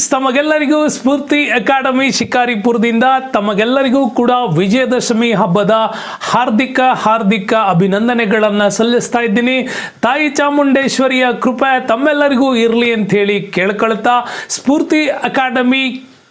ತಮಗೆಲ್ಲರಿಗೂ ಸ್ಫೂರ್ತಿ ಅಕಾಡೆಮಿ ಶಿಕಾರಿಪುರದಿಂದ ತಮಗೆಲ್ಲರಿಗೂ ಕೂಡ ವಿಜಯದಶಮಿ ಹಬ್ಬದ ಹಾರ್ದಿಕ ಹಾರ್ದಿಕ ಅಭಿನಂದನೆಗಳನ್ನು ಸಲ್ಲಿಸ್ತಾ ಇದ್ದೀನಿ ತಾಯಿ ಚಾಮುಂಡೇಶ್ವರಿಯ ಕೃಪೆ ತಮ್ಮೆಲ್ಲರಿಗೂ ಇರಲಿ ಅಂತ ಹೇಳಿ ಕೇಳ್ಕೊಳ್ತಾ ಸ್ಫೂರ್ತಿ ಅಕಾಡೆಮಿ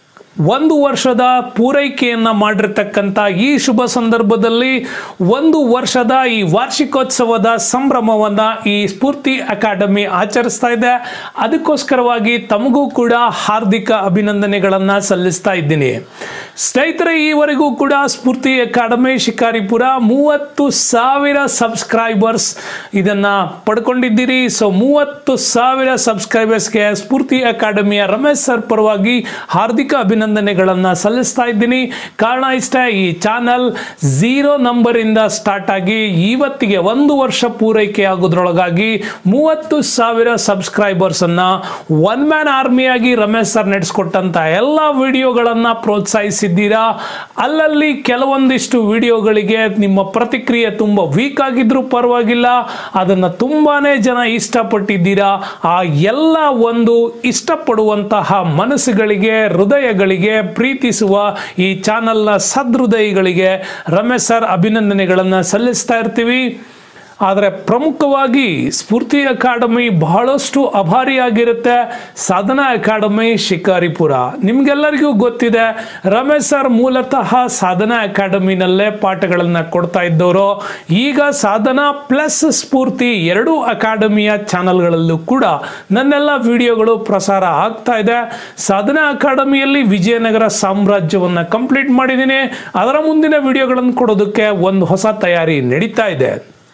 ಒಂದು ವರ್ಷದ ಪೂರೈಕೆಯನ್ನು ಮಾಡಿರ್ತಕ್ಕಂಥ ಈ ಶುಭ ಸಂದರ್ಭದಲ್ಲಿ ಒಂದು ವರ್ಷದ ಈ ವಾರ್ಷಿಕೋತ್ಸವದ ಸಂಭ್ರಮವನ್ನು ಈ ಸ್ಫೂರ್ತಿ ಅಕಾಡೆಮಿ ಆಚರಿಸ್ತಾ ಇದೆ ಅದಕ್ಕೋಸ್ಕರವಾಗಿ ತಮಗೂ ಕೂಡ ಹಾರ್ದಿಕ ಅಭಿನಂದನೆಗಳನ್ನು ಸಲ್ಲಿಸ್ತಾ ಇದ್ದೀನಿ ಸ್ನೇಹಿತರೆ ಈವರೆಗೂ ಕೂಡ ಸ್ಫೂರ್ತಿ ಅಕಾಡೆಮಿ ಶಿಕಾರಿಪುರ ಮೂವತ್ತು ಸಾವಿರ ಸಬ್ಸ್ಕ್ರೈಬರ್ಸ್ ಇದನ್ನು ಪಡ್ಕೊಂಡಿದ್ದೀರಿ ಸೊ ಮೂವತ್ತು ಸಾವಿರ ಸಬ್ಸ್ಕ್ರೈಬರ್ಸ್ಗೆ ಸ್ಫೂರ್ತಿ ಅಕಾಡೆಮಿಯ ರಮೇಶ್ ಸರ್ ಪರವಾಗಿ ಹಾರ್ದಿಕ ಅಭಿನಂದನೆಗಳನ್ನು ಸಲ್ಲಿಸ್ತಾ ಇದ್ದೀನಿ ಕಾರಣ ಇಷ್ಟ ಈ ಚಾನಲ್ ಝೀರೋ ನಂಬರಿಂದ ಸ್ಟಾರ್ಟ್ ಆಗಿ ಇವತ್ತಿಗೆ ಒಂದು ವರ್ಷ ಪೂರೈಕೆ ಆಗೋದ್ರೊಳಗಾಗಿ ಮೂವತ್ತು ಸಾವಿರ ಸಬ್ಸ್ಕ್ರೈಬರ್ಸ್ ಅನ್ನ ಒನ್ ಮ್ಯಾನ್ ಆರ್ಮಿಯಾಗಿ ರಮೇಶ್ ಸರ್ ನಡೆಸ್ಕೊಟ್ಟಂತ ಎಲ್ಲ ವಿಡಿಯೋಗಳನ್ನು ಪ್ರೋತ್ಸಾಹಿಸಿದ್ದೀರಾ ಅಲ್ಲಲ್ಲಿ ಕೆಲವೊಂದಿಷ್ಟು ವಿಡಿಯೋಗಳಿಗೆ ನಿಮ್ಮ ಪ್ರತಿಕ್ರಿಯೆ ತುಂಬ ವೀಕ್ ಆಗಿದ್ರೂ ಪರವಾಗಿಲ್ಲ ಅದನ್ನು ತುಂಬಾನೇ ಜನ ಇಷ್ಟಪಟ್ಟಿದ್ದೀರಾ ಆ ಎಲ್ಲ ಒಂದು ಇಷ್ಟಪಡುವಂತಹ ಮನಸ್ಸುಗಳಿಗೆ ಹೃದಯಗಳಿಗೆ ಪ್ರೀತಿಸುವ ಈ ಚಾನಲ್ನ ಸದೃದಯಿಗಳಿಗೆ ರಮೇಶ್ ಸರ್ ಅಭಿನಂದನೆಗಳನ್ನು ಸಲ್ಲಿಸ್ತಾ ಇರ್ತೀವಿ ಆದರೆ ಪ್ರಮುಖವಾಗಿ ಸ್ಫೂರ್ತಿ ಅಕಾಡೆಮಿ ಬಹಳಷ್ಟು ಅಭಾರಿಯಾಗಿರುತ್ತೆ ಸಾಧನಾ ಅಕಾಡೆಮಿ ಶಿಕಾರಿಪುರ ನಿಮ್ಗೆಲ್ಲರಿಗೂ ಗೊತ್ತಿದೆ ರಮೇಶ್ ಸರ್ ಮೂಲತಃ ಸಾಧನಾ ಅಕಾಡೆಮಿನಲ್ಲೇ ಪಾಠಗಳನ್ನು ಕೊಡ್ತಾ ಇದ್ದವರು ಈಗ ಸಾಧನಾ ಪ್ಲಸ್ ಸ್ಫೂರ್ತಿ ಎರಡೂ ಅಕಾಡೆಮಿಯ ಚಾನಲ್ಗಳಲ್ಲೂ ಕೂಡ ನನ್ನೆಲ್ಲ ವಿಡಿಯೋಗಳು ಪ್ರಸಾರ ಆಗ್ತಾ ಇದೆ ಸಾಧನಾ ಅಕಾಡೆಮಿಯಲ್ಲಿ ವಿಜಯನಗರ ಸಾಮ್ರಾಜ್ಯವನ್ನು ಕಂಪ್ಲೀಟ್ ಮಾಡಿದ್ದೀನಿ ಅದರ ಮುಂದಿನ ವಿಡಿಯೋಗಳನ್ನು ಕೊಡೋದಕ್ಕೆ ಒಂದು ಹೊಸ ತಯಾರಿ ನಡೀತಾ ಇದೆ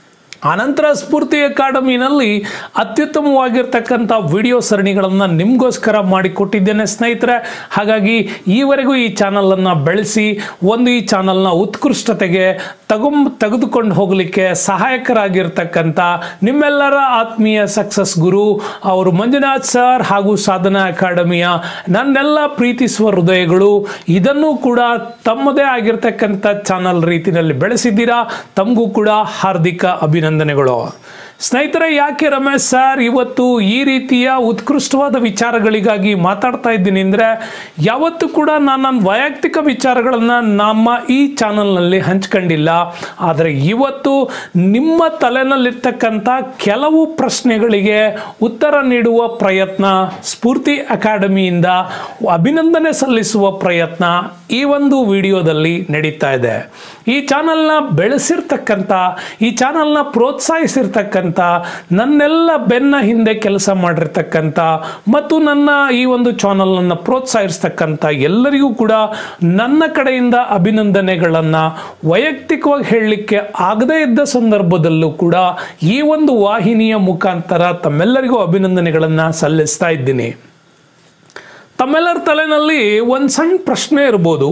ಆನಂತರ ಸ್ಫೂರ್ತಿ ಅಕಾಡೆಮಿನಲ್ಲಿ ಅತ್ಯುತ್ತಮವಾಗಿರ್ತಕ್ಕಂಥ ವಿಡಿಯೋ ಸರಣಿಗಳನ್ನು ನಿಮಗೋಸ್ಕರ ಮಾಡಿಕೊಟ್ಟಿದ್ದೇನೆ ಸ್ನೇಹಿತರೆ ಹಾಗಾಗಿ ಈವರೆಗೂ ಈ ಚಾನಲನ್ನು ಬೆಳೆಸಿ ಒಂದು ಈ ಚಾನಲ್ನ ಉತ್ಕೃಷ್ಟತೆಗೆ ತಗೊಂಬ ತೆಗೆದುಕೊಂಡು ಹೋಗಲಿಕ್ಕೆ ಸಹಾಯಕರಾಗಿರ್ತಕ್ಕಂಥ ನಿಮ್ಮೆಲ್ಲರ ಆತ್ಮೀಯ ಸಕ್ಸಸ್ ಗುರು ಅವರು ಮಂಜುನಾಥ್ ಸರ್ ಹಾಗೂ ಸಾಧನಾ ಅಕಾಡೆಮಿಯ ನನ್ನೆಲ್ಲ ಪ್ರೀತಿಸುವ ಹೃದಯಗಳು ಇದನ್ನು ಕೂಡ ತಮ್ಮದೇ ಆಗಿರ್ತಕ್ಕಂಥ ಚಾನಲ್ ರೀತಿಯಲ್ಲಿ ಬೆಳೆಸಿದ್ದೀರಾ ತಮಗೂ ಕೂಡ ಹಾರ್ದಿಕ ಅಭಿನಂದನೆಗಳು ಸ್ನೇಹಿತರೆ ಯಾಕೆ ರಮೇಶ್ ಸರ್ ಇವತ್ತು ಈ ರೀತಿಯ ಉತ್ಕೃಷ್ಟವಾದ ವಿಚಾರಗಳಿಗಾಗಿ ಮಾತಾಡ್ತಾ ಇದ್ದೀನಿ ಅಂದರೆ ಯಾವತ್ತೂ ಕೂಡ ನಾನು ನನ್ನ ವೈಯಕ್ತಿಕ ವಿಚಾರಗಳನ್ನು ನಮ್ಮ ಈ ಚಾನಲ್ನಲ್ಲಿ ಹಂಚ್ಕೊಂಡಿಲ್ಲ ಆದರೆ ಇವತ್ತು ನಿಮ್ಮ ತಲೆನಲ್ಲಿರ್ತಕ್ಕಂಥ ಕೆಲವು ಪ್ರಶ್ನೆಗಳಿಗೆ ಉತ್ತರ ನೀಡುವ ಪ್ರಯತ್ನ ಸ್ಫೂರ್ತಿ ಅಕಾಡೆಮಿಯಿಂದ ಅಭಿನಂದನೆ ಸಲ್ಲಿಸುವ ಪ್ರಯತ್ನ ಈ ಒಂದು ವಿಡಿಯೋದಲ್ಲಿ ನಡೀತಾ ಇದೆ ಈ ಚಾನಲ್ನ ಬೆಳೆಸಿರ್ತಕ್ಕಂಥ ಈ ಚಾನಲ್ನ ಪ್ರೋತ್ಸಾಹಿಸಿರ್ತಕ್ಕಂಥ ನನ್ನೆಲ್ಲ ಬೆನ್ನ ಹಿಂದೆ ಕೆಲಸ ಮಾಡಿರ್ತಕ್ಕಂಥ ಮತ್ತು ನನ್ನ ಈ ಒಂದು ಚಾನಲ್ನನ್ನು ಪ್ರೋತ್ಸಾಹಿಸ್ತಕ್ಕಂಥ ಎಲ್ಲರಿಗೂ ಕೂಡ ನನ್ನ ಕಡೆಯಿಂದ ಅಭಿನಂದನೆಗಳನ್ನು ವೈಯಕ್ತಿಕವಾಗಿ ಹೇಳಲಿಕ್ಕೆ ಆಗದೇ ಇದ್ದ ಸಂದರ್ಭದಲ್ಲೂ ಕೂಡ ಈ ಒಂದು ವಾಹಿನಿಯ ಮುಖಾಂತರ ತಮ್ಮೆಲ್ಲರಿಗೂ ಅಭಿನಂದನೆಗಳನ್ನು ಸಲ್ಲಿಸ್ತಾ ಇದ್ದೀನಿ ತಮ್ಮೆಲ್ಲರ ತಲೆನಲ್ಲಿ ಒಂದು ಸಣ್ಣ ಪ್ರಶ್ನೆ ಇರ್ಬೋದು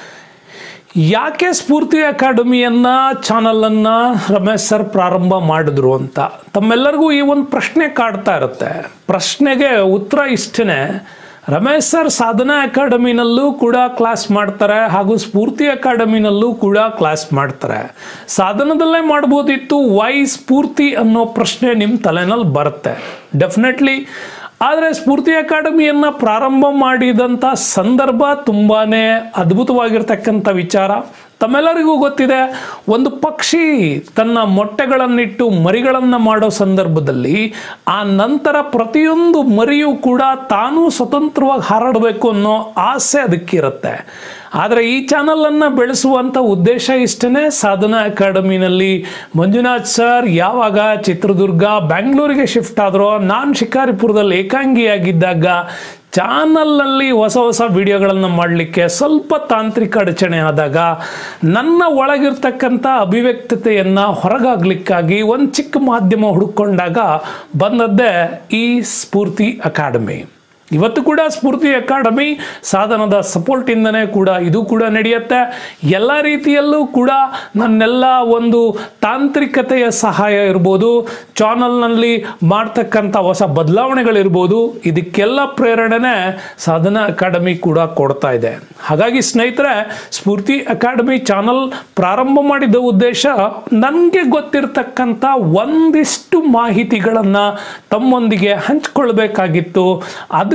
ಯಾಕೆ ಸ್ಫೂರ್ತಿ ಅಕಾಡೆಮಿಯನ್ನ ಚಾನಲನ್ನು ರಮೇಶ್ ಸರ್ ಪ್ರಾರಂಭ ಮಾಡಿದ್ರು ಅಂತ ತಮ್ಮೆಲ್ಲರಿಗೂ ಈ ಒಂದು ಪ್ರಶ್ನೆ ಕಾಡ್ತಾ ಇರುತ್ತೆ ಪ್ರಶ್ನೆಗೆ ಉತ್ತರ ಇಷ್ಟೇ ರಮೇಶ್ ಸರ್ ಸಾಧನಾ ಅಕಾಡೆಮಿನಲ್ಲೂ ಕೂಡ ಕ್ಲಾಸ್ ಮಾಡ್ತಾರೆ ಹಾಗೂ ಸ್ಫೂರ್ತಿ ಅಕಾಡೆಮಿನಲ್ಲೂ ಕೂಡ ಕ್ಲಾಸ್ ಮಾಡ್ತಾರೆ ಸಾಧನದಲ್ಲೇ ಮಾಡ್ಬೋದಿತ್ತು ವೈ ಸ್ಫೂರ್ತಿ ಅನ್ನೋ ಪ್ರಶ್ನೆ ನಿಮ್ಮ ತಲೆನಲ್ಲಿ ಬರುತ್ತೆ ಡೆಫಿನೆಟ್ಲಿ ಆದರೆ ಸ್ಫೂರ್ತಿ ಅಕಾಡೆಮಿಯನ್ನು ಪ್ರಾರಂಭ ಮಾಡಿದಂಥ ಸಂದರ್ಭ ತುಂಬಾ ಅದ್ಭುತವಾಗಿರ್ತಕ್ಕಂಥ ವಿಚಾರ ತಮ್ಮೆಲ್ಲರಿಗೂ ಗೊತ್ತಿದೆ ಒಂದು ಪಕ್ಷಿ ತನ್ನ ಮೊಟ್ಟೆಗಳನ್ನಿಟ್ಟು ಮರಿಗಳನ್ನು ಮಾಡೋ ಸಂದರ್ಭದಲ್ಲಿ ಆ ನಂತರ ಪ್ರತಿಯೊಂದು ಮರಿಯೂ ಕೂಡ ತಾನೂ ಸ್ವತಂತ್ರವಾಗಿ ಹಾರಾಡಬೇಕು ಅನ್ನೋ ಆಸೆ ಅದಕ್ಕಿರುತ್ತೆ ಆದರೆ ಈ ಚಾನಲನ್ನು ಬೆಳೆಸುವಂಥ ಉದ್ದೇಶ ಇಷ್ಟೇ ಸಾಧನಾ ಅಕಾಡೆಮಿನಲ್ಲಿ ಮಂಜುನಾಥ್ ಸರ್ ಯಾವಾಗ ಚಿತ್ರದುರ್ಗ ಬ್ಯಾಂಗ್ಳೂರಿಗೆ ಶಿಫ್ಟ್ ಆದರೋ ನಾನು ಶಿಕಾರಿಪುರದಲ್ಲಿ ಏಕಾಂಗಿಯಾಗಿದ್ದಾಗ ಚಾನಲ್ನಲ್ಲಿ ಹೊಸ ಹೊಸ ವಿಡಿಯೋಗಳನ್ನು ಮಾಡಲಿಕ್ಕೆ ಸ್ವಲ್ಪ ತಾಂತ್ರಿಕ ಅಡಚಣೆ ಆದಾಗ ನನ್ನ ಒಳಗಿರ್ತಕ್ಕಂಥ ಅಭಿವ್ಯಕ್ತತೆಯನ್ನು ಹೊರಗಾಗ್ಲಿಕ್ಕಾಗಿ ಒಂದು ಚಿಕ್ಕ ಮಾಧ್ಯಮ ಹುಡುಕೊಂಡಾಗ ಬಂದದ್ದೇ ಈ ಸ್ಫೂರ್ತಿ ಅಕಾಡೆಮಿ ಇವತ್ತು ಕೂಡ ಸ್ಫೂರ್ತಿ ಅಕಾಡೆಮಿ ಸಾಧನದ ಸಪೋರ್ಟಿಂದನೇ ಕೂಡ ಇದು ಕೂಡ ನಡೆಯುತ್ತೆ ಎಲ್ಲ ರೀತಿಯಲ್ಲೂ ಕೂಡ ನನ್ನೆಲ್ಲ ಒಂದು ತಾಂತ್ರಿಕತೆಯ ಸಹಾಯ ಇರ್ಬೋದು ಚಾನಲ್ನಲ್ಲಿ ಮಾಡ್ತಕ್ಕಂಥ ಹೊಸ ಬದಲಾವಣೆಗಳಿರ್ಬೋದು ಇದಕ್ಕೆಲ್ಲ ಪ್ರೇರಣೆನೇ ಸಾಧನಾ ಅಕಾಡೆಮಿ ಕೂಡ ಕೊಡ್ತಾ ಇದೆ ಹಾಗಾಗಿ ಸ್ನೇಹಿತರೆ ಸ್ಫೂರ್ತಿ ಅಕಾಡೆಮಿ ಚಾನಲ್ ಪ್ರಾರಂಭ ಮಾಡಿದ ಉದ್ದೇಶ ನನಗೆ ಗೊತ್ತಿರತಕ್ಕಂಥ ಒಂದಿಷ್ಟು ಮಾಹಿತಿಗಳನ್ನು ತಮ್ಮೊಂದಿಗೆ ಹಂಚ್ಕೊಳ್ಬೇಕಾಗಿತ್ತು ಅದಕ್ಕೆ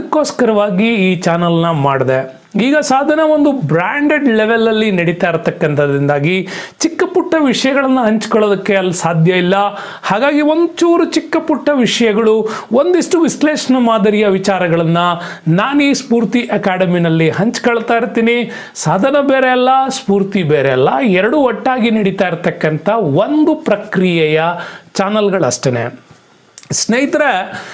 ಅದಕ್ಕೋಸ್ಕರವಾಗಿ ಈ ಚಾನಲ್ನ ಮಾಡಿದೆ ಈಗ ಸಾಧನ ಒಂದು ಬ್ರ್ಯಾಂಡೆಡ್ ಲೆವೆಲಲ್ಲಿ ನಡೀತಾ ಇರತಕ್ಕಂಥದ್ರಿಂದಾಗಿ ಚಿಕ್ಕ ಪುಟ್ಟ ವಿಷಯಗಳನ್ನು ಹಂಚ್ಕೊಳ್ಳೋದಕ್ಕೆ ಅಲ್ಲಿ ಸಾಧ್ಯ ಇಲ್ಲ ಹಾಗಾಗಿ ಒಂಚೂರು ಚಿಕ್ಕ ಪುಟ್ಟ ವಿಷಯಗಳು ಒಂದಿಷ್ಟು ವಿಶ್ಲೇಷಣಾ ಮಾದರಿಯ ವಿಚಾರಗಳನ್ನು ನಾನು ಈ ಸ್ಫೂರ್ತಿ ಅಕಾಡೆಮಿನಲ್ಲಿ ಹಂಚ್ಕೊಳ್ತಾ ಇರ್ತೀನಿ ಸಾಧನ ಬೇರೆ ಅಲ್ಲ ಸ್ಫೂರ್ತಿ ಬೇರೆ ಅಲ್ಲ ಎರಡೂ ಒಟ್ಟಾಗಿ ನಡೀತಾ ಇರತಕ್ಕಂಥ ಒಂದು ಪ್ರಕ್ರಿಯೆಯ ಚಾನಲ್ಗಳಷ್ಟೇ ಸ್ನೇಹಿತರೆ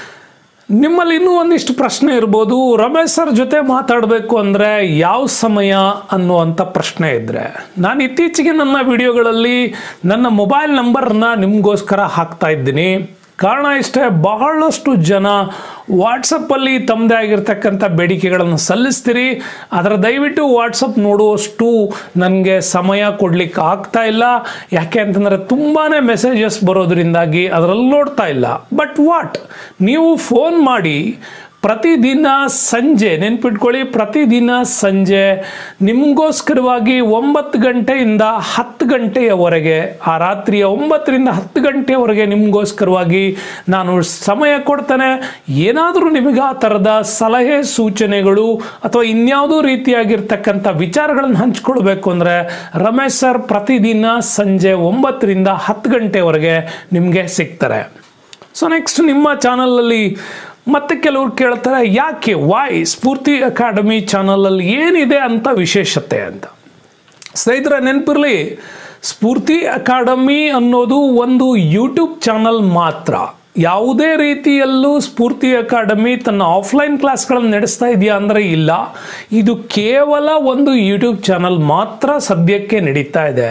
ನಿಮ್ಮಲ್ಲಿ ಇನ್ನೂ ಒಂದಿಷ್ಟು ಪ್ರಶ್ನೆ ಇರ್ಬೋದು ರಮೇಶ್ ಸರ್ ಜೊತೆ ಮಾತಾಡಬೇಕು ಅಂದರೆ ಯಾವ ಸಮಯ ಅನ್ನುವಂಥ ಪ್ರಶ್ನೆ ಇದ್ದರೆ ನಾನು ಇತ್ತೀಚೆಗೆ ನನ್ನ ವಿಡಿಯೋಗಳಲ್ಲಿ ನನ್ನ ಮೊಬೈಲ್ ನಂಬರ್ನ ನಿಮಗೋಸ್ಕರ ಹಾಕ್ತಾ ಇದ್ದೀನಿ ಕಾರಣ ಇಷ್ಟೇ ಬಹಳಷ್ಟು ಜನ ವಾಟ್ಸಪ್ಪಲ್ಲಿ ತಮ್ಮದೇ ಆಗಿರ್ತಕ್ಕಂಥ ಬೇಡಿಕೆಗಳನ್ನು ಸಲ್ಲಿಸ್ತೀರಿ ಅದರ ದಯವಿಟ್ಟು ವಾಟ್ಸಪ್ ನೋಡುವಷ್ಟು ನನಗೆ ಸಮಯ ಕೊಡ್ಲಿಕ್ಕೆ ಆಗ್ತಾ ಇಲ್ಲ ಯಾಕೆ ಅಂತಂದರೆ ತುಂಬಾ ಮೆಸೇಜಸ್ ಬರೋದ್ರಿಂದಾಗಿ ಅದರಲ್ಲಿ ನೋಡ್ತಾ ಇಲ್ಲ ಬಟ್ ವಾಟ್ ನೀವು ಫೋನ್ ಮಾಡಿ ಪ್ರತಿದಿನ ಸಂಜೆ ನೆನ್ಪಿಟ್ಕೊಳ್ಳಿ ಪ್ರತಿದಿನ ಸಂಜೆ ನಿಮಗೋಸ್ಕರವಾಗಿ ಒಂಬತ್ತು ಗಂಟೆಯಿಂದ ಹತ್ತು ಗಂಟೆಯವರೆಗೆ ಆ ರಾತ್ರಿಯ ಒಂಬತ್ತರಿಂದ ಹತ್ತು ಗಂಟೆಯವರೆಗೆ ನಿಮಗೋಸ್ಕರವಾಗಿ ನಾನು ಸಮಯ ಕೊಡ್ತೇನೆ ಏನಾದರೂ ನಿಮಗೆ ಆ ಥರದ ಸಲಹೆ ಸೂಚನೆಗಳು ಅಥವಾ ಇನ್ಯಾವುದೋ ರೀತಿಯಾಗಿರ್ತಕ್ಕಂಥ ವಿಚಾರಗಳನ್ನು ಹಂಚ್ಕೊಳ್ಬೇಕು ಅಂದರೆ ರಮೇಶ್ ಸರ್ ಪ್ರತಿದಿನ ಸಂಜೆ ಒಂಬತ್ತರಿಂದ ಹತ್ತು ಗಂಟೆವರೆಗೆ ನಿಮಗೆ ಸಿಗ್ತಾರೆ ಸೊ ನೆಕ್ಸ್ಟ್ ನಿಮ್ಮ ಚಾನಲಲ್ಲಿ ಮತ್ತೆ ಕೆಲವರು ಕೇಳ್ತಾರೆ ಯಾಕೆ ವಾಯ್ ಸ್ಫೂರ್ತಿ ಅಕಾಡೆಮಿ ಚಾನಲಲ್ಲಿ ಏನಿದೆ ಅಂತ ವಿಶೇಷತೆ ಅಂತ ಸ್ನೇಹಿತರೆ ನೆನಪಿರಲಿ ಸ್ಫೂರ್ತಿ ಅಕಾಡೆಮಿ ಅನ್ನೋದು ಒಂದು ಯೂಟ್ಯೂಬ್ ಚಾನಲ್ ಮಾತ್ರ ಯಾವುದೇ ರೀತಿಯಲ್ಲೂ ಸ್ಫೂರ್ತಿ ಅಕಾಡೆಮಿ ತನ್ನ ಆಫ್ಲೈನ್ ಕ್ಲಾಸ್ಗಳನ್ನು ನಡೆಸ್ತಾ ಇದೆಯಾ ಅಂದರೆ ಇಲ್ಲ ಇದು ಕೇವಲ ಒಂದು ಯೂಟ್ಯೂಬ್ ಚಾನಲ್ ಮಾತ್ರ ಸದ್ಯಕ್ಕೆ ನಡೀತಾ ಇದೆ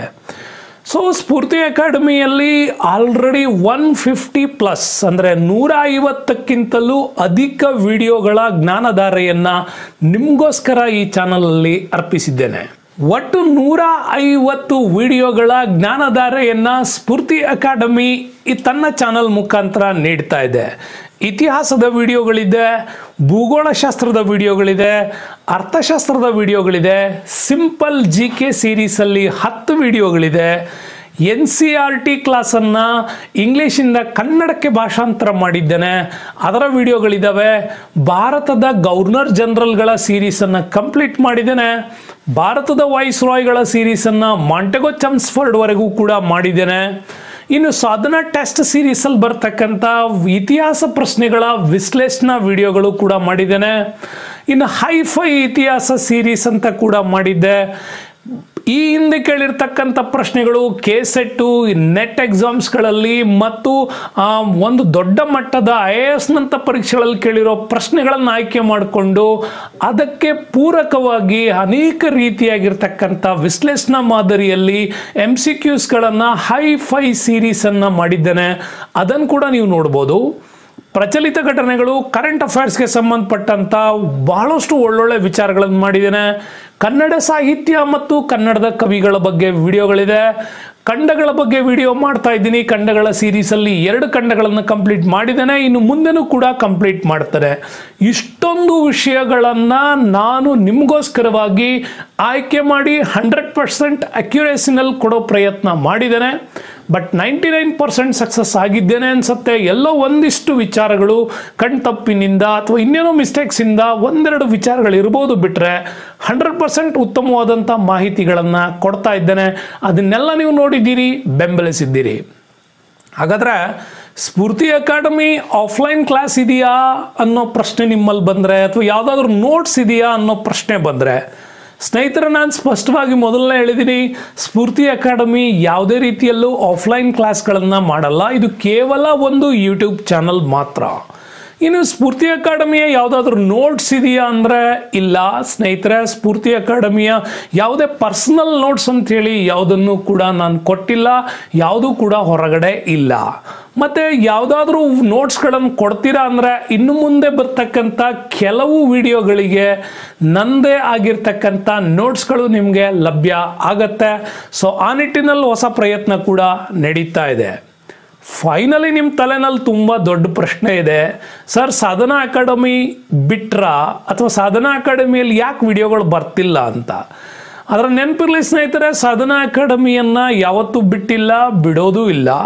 ಸೊ ಸ್ಫೂರ್ತಿ ಅಕಾಡೆಮಿಯಲ್ಲಿ ಆಲ್ರೆಡಿ ಒನ್ ಫಿಫ್ಟಿ ಪ್ಲಸ್ ಅಂದರೆ ನೂರ ಐವತ್ತಕ್ಕಿಂತಲೂ ಅಧಿಕ ವಿಡಿಯೋಗಳ ಜ್ಞಾನಧಾರೆಯನ್ನು ನಿಮಗೋಸ್ಕರ ಈ ಚಾನಲಲ್ಲಿ ಅರ್ಪಿಸಿದ್ದೇನೆ ಒಟ್ಟು ನೂರ ಐವತ್ತು ವಿಡಿಯೋಗಳ ಜ್ಞಾನಧಾರೆಯನ್ನು ಸ್ಫೂರ್ತಿ ಅಕಾಡೆಮಿ ಈ ತನ್ನ ಚಾನಲ್ ಮುಖಾಂತರ ನೀಡ್ತಾ ಇದೆ ಇತಿಹಾಸದ ವಿಡಿಯೋಗಳಿದೆ ಭೂಗೋಳಶಾಸ್ತ್ರದ ವಿಡಿಯೋಗಳಿದೆ ಅರ್ಥಶಾಸ್ತ್ರದ ವಿಡಿಯೋಗಳಿದೆ ಸಿಂಪಲ್ ಜಿ ಕೆ ಸೀರೀಸಲ್ಲಿ ಹತ್ತು ವಿಡಿಯೋಗಳಿದೆ ಎನ್ ಸಿ ಆರ್ ಟಿ ಕ್ಲಾಸನ್ನು ಇಂಗ್ಲೀಷಿಂದ ಕನ್ನಡಕ್ಕೆ ಭಾಷಾಂತರ ಮಾಡಿದ್ದೇನೆ ಅದರ ವಿಡಿಯೋಗಳಿದ್ದಾವೆ ಭಾರತದ ಗವರ್ನರ್ ಜನರಲ್ಗಳ ಸೀರೀಸನ್ನು ಕಂಪ್ಲೀಟ್ ಮಾಡಿದ್ದೇನೆ ಭಾರತದ ವಾಯ್ಸ್ ರಾಯ್ಗಳ ಸೀರೀಸನ್ನು ಮಾಂಟೆಗೋ ಚಮ್ಸ್ಫರ್ಡ್ವರೆಗೂ ಕೂಡ ಮಾಡಿದ್ದೇನೆ ಇನ್ನು ಸಾಧನ ಟೆಸ್ಟ್ ಸೀರೀಸಲ್ಲಿ ಬರ್ತಕ್ಕಂಥ ಇತಿಹಾಸ ಪ್ರಶ್ನೆಗಳ ವಿಶ್ಲೇಷಣಾ ವಿಡಿಯೋಗಳು ಕೂಡ ಮಾಡಿದ್ದೇನೆ ಇನ್ನು ಹೈಫೈ ಇತಿಹಾಸ ಸೀರೀಸ್ ಅಂತ ಕೂಡ ಮಾಡಿದ್ದೆ ಈ ಹಿಂದೆ ಕೇಳಿರ್ತಕ್ಕಂಥ ಪ್ರಶ್ನೆಗಳು ಕೆ ಸೆಟ್ಟು ನೆಟ್ ಎಕ್ಸಾಮ್ಸ್ಗಳಲ್ಲಿ ಮತ್ತು ಆ, ಒಂದು ದೊಡ್ಡ ಮಟ್ಟದ ಐ ಎ ಎಸ್ನಂಥ ಪರೀಕ್ಷೆಗಳಲ್ಲಿ ಕೇಳಿರೋ ಪ್ರಶ್ನೆಗಳನ್ನು ಆಯ್ಕೆ ಮಾಡಿಕೊಂಡು ಅದಕ್ಕೆ ಪೂರಕವಾಗಿ ಅನೇಕ ರೀತಿಯಾಗಿರ್ತಕ್ಕಂಥ ವಿಶ್ಲೇಷಣಾ ಮಾದರಿಯಲ್ಲಿ ಎಮ್ ಸಿ ಕ್ಯೂಸ್ಗಳನ್ನು ಹೈ ಫೈ ಸೀರೀಸನ್ನು ಮಾಡಿದ್ದೇನೆ ಅದನ್ನು ಕೂಡ ನೀವು ನೋಡ್ಬೋದು ಪ್ರಚಲಿತ ಘಟನೆಗಳು ಕರೆಂಟ್ ಅಫೇರ್ಸ್ಗೆ ಸಂಬಂಧಪಟ್ಟಂಥ ಬಹಳಷ್ಟು ಒಳ್ಳೊಳ್ಳೆ ವಿಚಾರಗಳನ್ನು ಮಾಡಿದ್ದೇನೆ ಕನ್ನಡ ಸಾಹಿತ್ಯ ಮತ್ತು ಕನ್ನಡದ ಕವಿಗಳ ಬಗ್ಗೆ ವಿಡಿಯೋಗಳಿದೆ ಖಂಡಗಳ ಬಗ್ಗೆ ವಿಡಿಯೋ ಮಾಡ್ತಾ ಇದ್ದೀನಿ ಖಂಡಗಳ ಸೀರೀಸಲ್ಲಿ ಎರಡು ಖಂಡಗಳನ್ನು ಕಂಪ್ಲೀಟ್ ಮಾಡಿದ್ದೇನೆ ಇನ್ನು ಮುಂದೆನೂ ಕೂಡ ಕಂಪ್ಲೀಟ್ ಮಾಡ್ತಾರೆ ಇಷ್ಟೊಂದು ವಿಷಯಗಳನ್ನು ನಾನು ನಿಮಗೋಸ್ಕರವಾಗಿ ಆಯ್ಕೆ ಮಾಡಿ ಹಂಡ್ರೆಡ್ ಪರ್ಸೆಂಟ್ ಅಕ್ಯುರೇಸಿನಲ್ಲಿ ಕೊಡೋ ಪ್ರಯತ್ನ ಮಾಡಿದ್ದೇನೆ but ninety nine percent success ಆಗಿದ್ದೇನೆ ಅನ್ಸುತ್ತೆ ಎಲ್ಲೋ ಒಂದಿಷ್ಟು ವಿಚಾರಗಳು ಕಣ್ತಪ್ಪಿನಿಂದ ಅಥವಾ ಇನ್ನೇನೋ ಮಿಸ್ಟೇಕ್ಸಿಂದ ಒಂದೆರಡು ವಿಚಾರಗಳು ಇರ್ಬೋದು ಬಿಟ್ಟರೆ ಹಂಡ್ರೆಡ್ ಪರ್ಸೆಂಟ್ ಉತ್ತಮವಾದಂಥ ಮಾಹಿತಿಗಳನ್ನು ಕೊಡ್ತಾ ಇದ್ದೇನೆ ಅದನ್ನೆಲ್ಲ ನೀವು ನೋಡಿದ್ದೀರಿ ಬೆಂಬಲಿಸಿದ್ದೀರಿ ಹಾಗಾದ್ರೆ ಸ್ಫೂರ್ತಿ ಅಕಾಡೆಮಿ ಆಫ್ಲೈನ್ ಕ್ಲಾಸ್ ಇದೆಯಾ ಅನ್ನೋ ಪ್ರಶ್ನೆ ನಿಮ್ಮಲ್ಲಿ ಬಂದರೆ ಅಥವಾ ಯಾವುದಾದ್ರೂ ನೋಟ್ಸ್ ಇದೆಯಾ ಅನ್ನೋ ಪ್ರಶ್ನೆ ಬಂದರೆ ಸ್ನೇಹಿತರೆ ನಾನು ಸ್ಪಷ್ಟವಾಗಿ ಮೊದಲನೇ ಹೇಳಿದ್ದೀನಿ ಸ್ಫೂರ್ತಿ ಅಕಾಡೆಮಿ ಯಾವುದೇ ರೀತಿಯಲ್ಲೂ ಆಫ್ಲೈನ್ ಕ್ಲಾಸ್ಗಳನ್ನು ಮಾಡಲ್ಲ ಇದು ಕೇವಲ ಒಂದು ಯೂಟ್ಯೂಬ್ ಚಾನಲ್ ಮಾತ್ರ ಇನ್ನು ಸ್ಫೂರ್ತಿ ಅಕಾಡೆಮಿಯ ಯಾವುದಾದ್ರೂ ನೋಟ್ಸ್ ಇದೆಯಾ ಅಂದರೆ ಇಲ್ಲ ಸ್ನೇಹಿತರೆ ಸ್ಫೂರ್ತಿ ಅಕಾಡೆಮಿಯ ಯಾವುದೇ ಪರ್ಸನಲ್ ನೋಟ್ಸ್ ಅಂತೇಳಿ ಯಾವುದನ್ನು ಕೂಡ ನಾನು ಕೊಟ್ಟಿಲ್ಲ ಯಾವುದೂ ಕೂಡ ಹೊರಗಡೆ ಇಲ್ಲ ಮತ್ತು ಯಾವುದಾದ್ರೂ ನೋಟ್ಸ್ಗಳನ್ನು ಕೊಡ್ತೀರಾ ಅಂದರೆ ಇನ್ನು ಮುಂದೆ ಬರ್ತಕ್ಕಂಥ ಕೆಲವು ವಿಡಿಯೋಗಳಿಗೆ ನಂದೇ ಆಗಿರ್ತಕ್ಕಂಥ ನೋಟ್ಸ್ಗಳು ನಿಮಗೆ ಲಭ್ಯ ಆಗತ್ತೆ ಸೊ ಆ ನಿಟ್ಟಿನಲ್ಲಿ ಹೊಸ ಪ್ರಯತ್ನ ಕೂಡ ನಡೀತಾ ಇದೆ ಫೈನಲಿ ನಿಮ್ಮ ತಲೆನಲ್ಲಿ ತುಂಬ ದೊಡ್ಡ ಪ್ರಶ್ನೆ ಇದೆ ಸರ್ ಸಾಧನಾ ಅಕಾಡೆಮಿ ಬಿಟ್ರಾ ಅಥವಾ ಸಾಧನಾ ಅಕಾಡೆಮಿಯಲ್ಲಿ ಯಾಕೆ ವಿಡಿಯೋಗಳು ಬರ್ತಿಲ್ಲ ಅಂತ ಅದರ ನೆನಪಿರಲಿ ಸ್ನೇಹಿತರೆ ಸಾಧನಾ ಅಕಾಡೆಮಿಯನ್ನು ಯಾವತ್ತೂ ಬಿಟ್ಟಿಲ್ಲ ಬಿಡೋದೂ ಇಲ್ಲ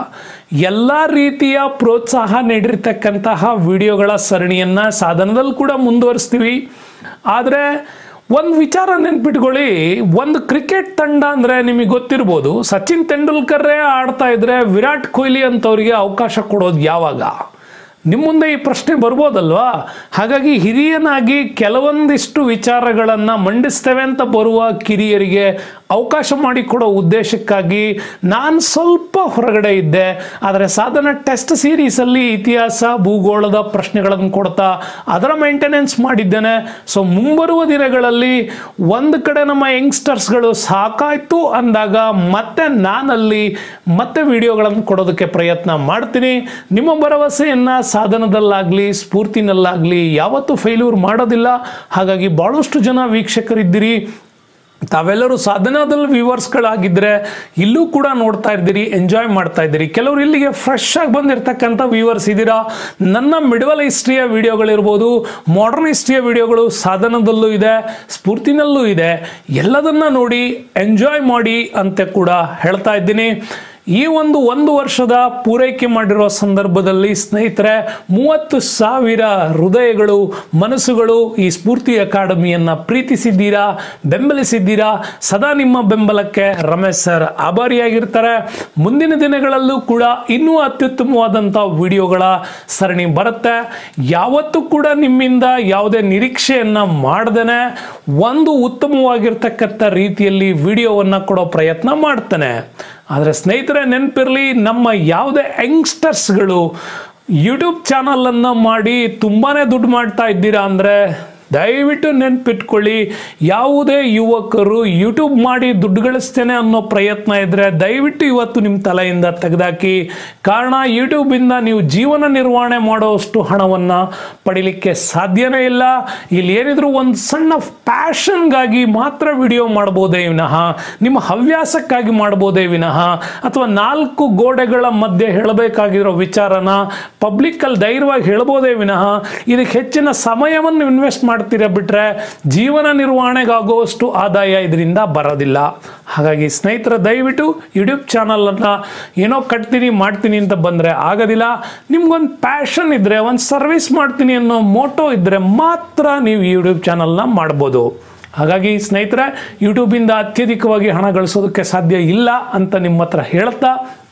ಎಲ್ಲ ರೀತಿಯ ಪ್ರೋತ್ಸಾಹ ನೀಡಿರ್ತಕ್ಕಂತಹ ವಿಡಿಯೋಗಳ ಸರಣಿಯನ್ನು ಸಾಧನದಲ್ಲಿ ಕೂಡ ಮುಂದುವರಿಸ್ತೀವಿ ಆದರೆ ಒಂದು ವಿಚಾರ ನೆನ್ಪಿಟ್ಕೊಳ್ಳಿ ಒಂದು ಕ್ರಿಕೆಟ್ ತಂಡ ಅಂದರೆ ನಿಮಗೆ ಗೊತ್ತಿರ್ಬೋದು ಸಚಿನ್ ತೆಂಡೂಲ್ಕರ್ರೇ ಆಡ್ತಾ ಇದ್ರೆ ವಿರಾಟ್ ಕೊಹ್ಲಿ ಅಂತವ್ರಿಗೆ ಅವಕಾಶ ಕೊಡೋದು ಯಾವಾಗ ನಿಮ್ಮ ಮುಂದೆ ಈ ಪ್ರಶ್ನೆ ಬರ್ಬೋದಲ್ವಾ ಹಾಗಾಗಿ ಹಿರಿಯನಾಗಿ ಕೆಲವೊಂದಿಷ್ಟು ವಿಚಾರಗಳನ್ನು ಮಂಡಿಸ್ತೇವೆ ಅಂತ ಬರುವ ಕಿರಿಯರಿಗೆ ಅವಕಾಶ ಮಾಡಿಕೊಡೋ ಉದ್ದೇಶಕ್ಕಾಗಿ ನಾನು ಸ್ವಲ್ಪ ಹೊರಗಡೆ ಇದ್ದೆ ಆದರೆ ಸಾಧನ ಟೆಸ್ಟ್ ಸೀರೀಸಲ್ಲಿ ಇತಿಹಾಸ ಭೂಗೋಳದ ಪ್ರಶ್ನೆಗಳನ್ನು ಕೊಡ್ತಾ ಅದರ ಮೇಂಟೆನೆನ್ಸ್ ಮಾಡಿದ್ದೇನೆ ಸೊ ಮುಂಬರುವ ದಿನಗಳಲ್ಲಿ ಒಂದು ಕಡೆ ನಮ್ಮ ಯಂಗ್ಸ್ಟರ್ಸ್ಗಳು ಸಾಕಾಯ್ತು ಅಂದಾಗ ಮತ್ತೆ ನಾನಲ್ಲಿ ಮತ್ತೆ ವಿಡಿಯೋಗಳನ್ನು ಕೊಡೋದಕ್ಕೆ ಪ್ರಯತ್ನ ಮಾಡ್ತೀನಿ ನಿಮ್ಮ ಭರವಸೆಯನ್ನು ಸಾಧನದಲ್ಲಾಗಲಿ ಸ್ಫೂರ್ತಿನಲ್ಲಾಗಲಿ ಯಾವತ್ತೂ ಫೇಲ್ಯೂರ್ ಮಾಡೋದಿಲ್ಲ ಹಾಗಾಗಿ ಭಾಳಷ್ಟು ಜನ ವೀಕ್ಷಕರಿದ್ದೀರಿ ತಾವೆಲ್ಲರೂ ಸಾಧನದಲ್ಲಿ ವ್ಯೂವರ್ಸ್ಗಳಾಗಿದ್ದರೆ ಇಲ್ಲೂ ಕೂಡ ನೋಡ್ತಾ ಇದ್ದೀರಿ ಎಂಜಾಯ್ ಮಾಡ್ತಾ ಇದ್ದೀರಿ ಕೆಲವರು ಇಲ್ಲಿಗೆ ಫ್ರೆಶ್ ಆಗಿ ಬಂದಿರತಕ್ಕಂಥ ವ್ಯೂವರ್ಸ್ ಇದ್ದೀರಾ ನನ್ನ ಮಿಡವಲ್ ಹಿಸ್ಟ್ರಿಯ ವಿಡಿಯೋಗಳಿರ್ಬೋದು ಮಾಡರ್ನ್ ಹಿಸ್ಟ್ರಿಯ ವಿಡಿಯೋಗಳು ಸಾಧನದಲ್ಲೂ ಇದೆ ಸ್ಫೂರ್ತಿನಲ್ಲೂ ಇದೆ ಎಲ್ಲದನ್ನ ನೋಡಿ ಎಂಜಾಯ್ ಮಾಡಿ ಅಂತ ಕೂಡ ಹೇಳ್ತಾ ಇದ್ದೀನಿ ಈ ಒಂದು ಒಂದು ವರ್ಷದ ಪೂರೈಕೆ ಮಾಡಿರೋ ಸಂದರ್ಭದಲ್ಲಿ ಸ್ನೇಹಿತರೆ ಮೂವತ್ತು ಸಾವಿರ ಹೃದಯಗಳು ಮನಸ್ಸುಗಳು ಈ ಸ್ಫೂರ್ತಿ ಅಕಾಡೆಮಿಯನ್ನು ಪ್ರೀತಿಸಿದ್ದೀರಾ ಬೆಂಬಲಿಸಿದ್ದೀರಾ ಸದಾ ನಿಮ್ಮ ಬೆಂಬಲಕ್ಕೆ ರಮೇಶ್ ಸರ್ ಆಭಾರಿಯಾಗಿರ್ತಾರೆ ಮುಂದಿನ ದಿನಗಳಲ್ಲೂ ಕೂಡ ಇನ್ನೂ ಅತ್ಯುತ್ತಮವಾದಂಥ ವಿಡಿಯೋಗಳ ಸರಣಿ ಬರುತ್ತೆ ಯಾವತ್ತೂ ಕೂಡ ನಿಮ್ಮಿಂದ ಯಾವುದೇ ನಿರೀಕ್ಷೆಯನ್ನು ಮಾಡ್ದೇನೆ ಒಂದು ಉತ್ತಮವಾಗಿರ್ತಕ್ಕಂಥ ರೀತಿಯಲ್ಲಿ ವಿಡಿಯೋವನ್ನು ಕೊಡೋ ಪ್ರಯತ್ನ ಮಾಡ್ತಾನೆ ಆದರೆ ಸ್ನೇಹಿತರೆ ನೆನಪಿರಲಿ ನಮ್ಮ ಯಾವುದೇ ಯಂಗ್ಸ್ಟರ್ಸ್ಗಳು ಯೂಟ್ಯೂಬ್ ಚಾನಲನ್ನು ಮಾಡಿ ತುಂಬಾ ದುಡ್ಡು ಮಾಡ್ತಾ ಇದ್ದೀರಾ ಅಂದರೆ ದಯವಿಟ್ಟು ನೆನ್ಪಿಟ್ಕೊಳ್ಳಿ ಯಾವುದೇ ಯುವಕರು ಯೂಟ್ಯೂಬ್ ಮಾಡಿ ದುಡ್ಡು ಗಳಿಸ್ತೇನೆ ಅನ್ನೋ ಪ್ರಯತ್ನ ಇದ್ದರೆ ದಯವಿಟ್ಟು ಇವತ್ತು ನಿಮ್ಮ ತಲೆಯಿಂದ ತೆಗೆದಾಕಿ ಕಾರಣ ಯೂಟ್ಯೂಬಿಂದ ನೀವು ಜೀವನ ನಿರ್ವಹಣೆ ಮಾಡೋಷ್ಟು ಹಣವನ್ನು ಪಡಿಲಿಕ್ಕೆ ಸಾಧ್ಯನೇ ಇಲ್ಲ ಇಲ್ಲಿ ಏನಿದ್ರು ಒಂದು ಸಣ್ಣ ಪ್ಯಾಷನ್ಗಾಗಿ ಮಾತ್ರ ವಿಡಿಯೋ ಮಾಡ್ಬೋದೇ ವಿನಃ ನಿಮ್ಮ ಹವ್ಯಾಸಕ್ಕಾಗಿ ಮಾಡ್ಬೋದೇ ವಿನಃ ಅಥವಾ ನಾಲ್ಕು ಗೋಡೆಗಳ ಮಧ್ಯೆ ಹೇಳಬೇಕಾಗಿರೋ ವಿಚಾರನ ಪಬ್ಲಿಕ್ಕಲ್ಲಿ ಧೈರ್ಯವಾಗಿ ಹೇಳ್ಬೋದೇ ವಿನಃ ಇದಕ್ಕೆ ಹೆಚ್ಚಿನ ಸಮಯವನ್ನು ಇನ್ವೆಸ್ಟ್ ಮಾಡ್ತೀರ ಬಿಟ್ರೆ ಜೀವನ ನಿರ್ವಹಣೆಗಾಗುವಷ್ಟು ಆದಾಯ ಇದರಿಂದ ಬರೋದಿಲ್ಲ ಹಾಗಾಗಿ ಸ್ನೇಹಿತರ ದಯವಿಟ್ಟು ಯೂಟ್ಯೂಬ್ ಚಾನಲನ್ನು ಏನೋ ಕಟ್ತೀನಿ ಮಾಡ್ತೀನಿ ಅಂತ ಬಂದರೆ ಆಗೋದಿಲ್ಲ ನಿಮ್ಗೊಂದು ಪ್ಯಾಷನ್ ಇದ್ದರೆ ಒಂದು ಸರ್ವಿಸ್ ಮಾಡ್ತೀನಿ ಅನ್ನೋ ಮೋಟೋ ಇದ್ದರೆ ಮಾತ್ರ ನೀವು ಯೂಟ್ಯೂಬ್ ಚಾನಲ್ನ ಮಾಡ್ಬೋದು ಹಾಗಾಗಿ ಸ್ನೇಹಿತರೆ ಯೂಟ್ಯೂಬಿಂದ ಅತ್ಯಧಿಕವಾಗಿ ಹಣ ಗಳಿಸೋದಕ್ಕೆ ಸಾಧ್ಯ ಇಲ್ಲ ಅಂತ ನಿಮ್ಮ ಹತ್ರ ಹೇಳ್ತಾ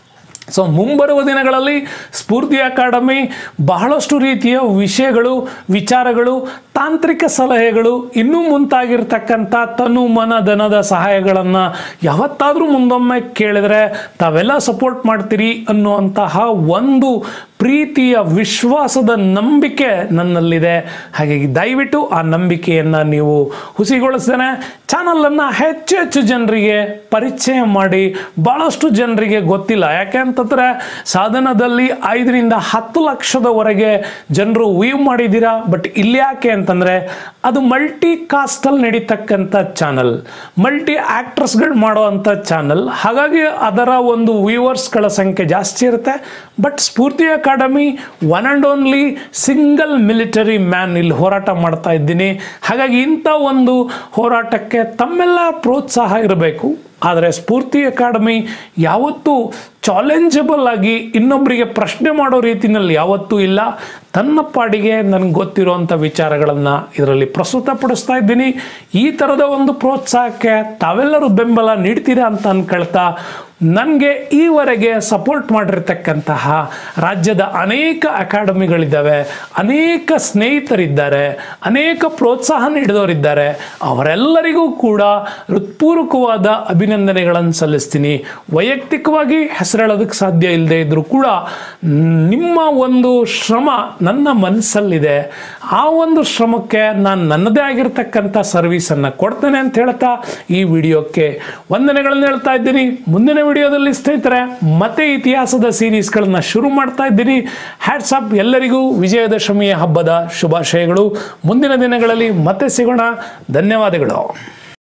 ಸೊ ಮುಂಬರುವ ದಿನಗಳಲ್ಲಿ ಸ್ಫೂರ್ತಿ ಅಕಾಡೆಮಿ ಬಹಳಷ್ಟು ರೀತಿಯ ವಿಷಯಗಳು ವಿಚಾರಗಳು ತಾಂತ್ರಿಕ ಸಲಹೆಗಳು ಇನ್ನೂ ಮುಂತಾಗಿರ್ತಕ್ಕಂಥ ತನು ಮನ ಧನದ ಸಹಾಯಗಳನ್ನು ಯಾವತ್ತಾದರೂ ಮುಂದೊಮ್ಮೆ ಕೇಳಿದರೆ ತಾವೆಲ್ಲ ಸಪೋರ್ಟ್ ಮಾಡ್ತೀರಿ ಅನ್ನುವಂತಹ ಒಂದು ಪ್ರೀತಿಯ ವಿಶ್ವಾಸದ ನಂಬಿಕೆ ನನ್ನಲ್ಲಿದೆ ಹಾಗಾಗಿ ದಯವಿಟ್ಟು ಆ ನಂಬಿಕೆಯನ್ನು ನೀವು ಹುಸಿಗೊಳಿಸ್ತೇನೆ ಚಾನಲನ್ನು ಹೆಚ್ಚು ಹೆಚ್ಚು ಜನರಿಗೆ ಪರಿಚಯ ಮಾಡಿ ಭಾಳಷ್ಟು ಜನರಿಗೆ ಗೊತ್ತಿಲ್ಲ ಯಾಕೆ ಅಂತಂದರೆ ಸಾಧನದಲ್ಲಿ ಐದರಿಂದ ಹತ್ತು ಲಕ್ಷದವರೆಗೆ ಜನರು ವೀವ್ ಮಾಡಿದ್ದೀರಾ ಬಟ್ ಇಲ್ಲಿ ಯಾಕೆ ಅಂತಂದರೆ ಅದು ಮಲ್ಟಿ ಕಾಸ್ಟಲ್ಲಿ ನಡೀತಕ್ಕಂಥ ಚಾನಲ್ ಮಲ್ಟಿ ಆ್ಯಕ್ಟ್ರಸ್ಗಳು ಮಾಡೋ ಅಂಥ ಚಾನಲ್ ಹಾಗಾಗಿ ಅದರ ಒಂದು ವ್ಯೂವರ್ಸ್ಗಳ ಸಂಖ್ಯೆ ಜಾಸ್ತಿ ಇರುತ್ತೆ but Spoorthi academy one and only single military man ಇಲ್ಲಿ ಹೋರಾಟ ಮಾಡ್ತಾ ಇದ್ದೀನಿ ಹಾಗಾಗಿ ಇಂಥ ಒಂದು ಹೋರಾಟಕ್ಕೆ ತಮ್ಮೆಲ್ಲ ಪ್ರೋತ್ಸಾಹ ಇರಬೇಕು ಆದರೆ ಸ್ಫೂರ್ತಿ ಅಕಾಡೆಮಿ ಯಾವತ್ತೂ ಚಾಲೆಂಜಬಲ್ ಆಗಿ ಇನ್ನೊಬ್ಬರಿಗೆ ಪ್ರಶ್ನೆ ಮಾಡೋ ರೀತಿಯಲ್ಲಿ ಯಾವತ್ತೂ ಇಲ್ಲ ತನ್ನ ಪಾಡಿಗೆ ನನಗೆ ಗೊತ್ತಿರುವಂಥ ವಿಚಾರಗಳನ್ನು ಇದರಲ್ಲಿ ಪ್ರಸ್ತುತಪಡಿಸ್ತಾ ಇದ್ದೀನಿ ಈ ಥರದ ಒಂದು ಪ್ರೋತ್ಸಾಹಕ್ಕೆ ತಾವೆಲ್ಲರೂ ಬೆಂಬಲ ನೀಡ್ತೀರಾ ಅಂತ ಅನ್ಕೊಳ್ತಾ ನನಗೆ ಈವರೆಗೆ ಸಪೋರ್ಟ್ ಮಾಡಿರ್ತಕ್ಕಂತಹ ರಾಜ್ಯದ ಅನೇಕ ಅಕಾಡೆಮಿಗಳಿದ್ದಾವೆ ಅನೇಕ ಸ್ನೇಹಿತರಿದ್ದಾರೆ ಅನೇಕ ಪ್ರೋತ್ಸಾಹ ನೀಡಿದವರಿದ್ದಾರೆ ಅವರೆಲ್ಲರಿಗೂ ಕೂಡ ಹೃತ್ಪೂರ್ವಕವಾದ ಅಭಿನಂದನೆಗಳನ್ನು ಸಲ್ಲಿಸ್ತೀನಿ ವೈಯಕ್ತಿಕವಾಗಿ ಹೆಸರೇಳೋದಕ್ಕೆ ಸಾಧ್ಯ ಇಲ್ಲದೆ ಇದ್ದರೂ ಕೂಡ ನಿಮ್ಮ ಒಂದು ಶ್ರಮ ನನ್ನ ಮನಸ್ಸಲ್ಲಿದೆ ಆ ಒಂದು ಶ್ರಮಕ್ಕೆ ನಾನು ನನ್ನದೇ ಆಗಿರ್ತಕ್ಕಂಥ ಸರ್ವಿಸನ್ನು ಕೊಡ್ತೇನೆ ಅಂತ ಹೇಳ್ತಾ ಈ ವಿಡಿಯೋಕ್ಕೆ ವಂದನೆಗಳನ್ನು ಹೇಳ್ತಾ ಇದ್ದೀನಿ ಮುಂದಿನ ವಿಡಿಯೋದಲ್ಲಿ ಸ್ನೇಹಿತರೆ ಮತ್ತೆ ಇತಿಹಾಸದ ಸೀರೀಸ್ಗಳನ್ನ ಶುರು ಮಾಡ್ತಾ ಇದ್ದೀನಿ ಹ್ಯಾಟ್ಸಪ್ ಎಲ್ಲರಿಗೂ ವಿಜಯದಶಮಿಯ ಹಬ್ಬದ ಶುಭಾಶಯಗಳು ಮುಂದಿನ ದಿನಗಳಲ್ಲಿ ಮತ್ತೆ ಸಿಗೋಣ ಧನ್ಯವಾದಗಳು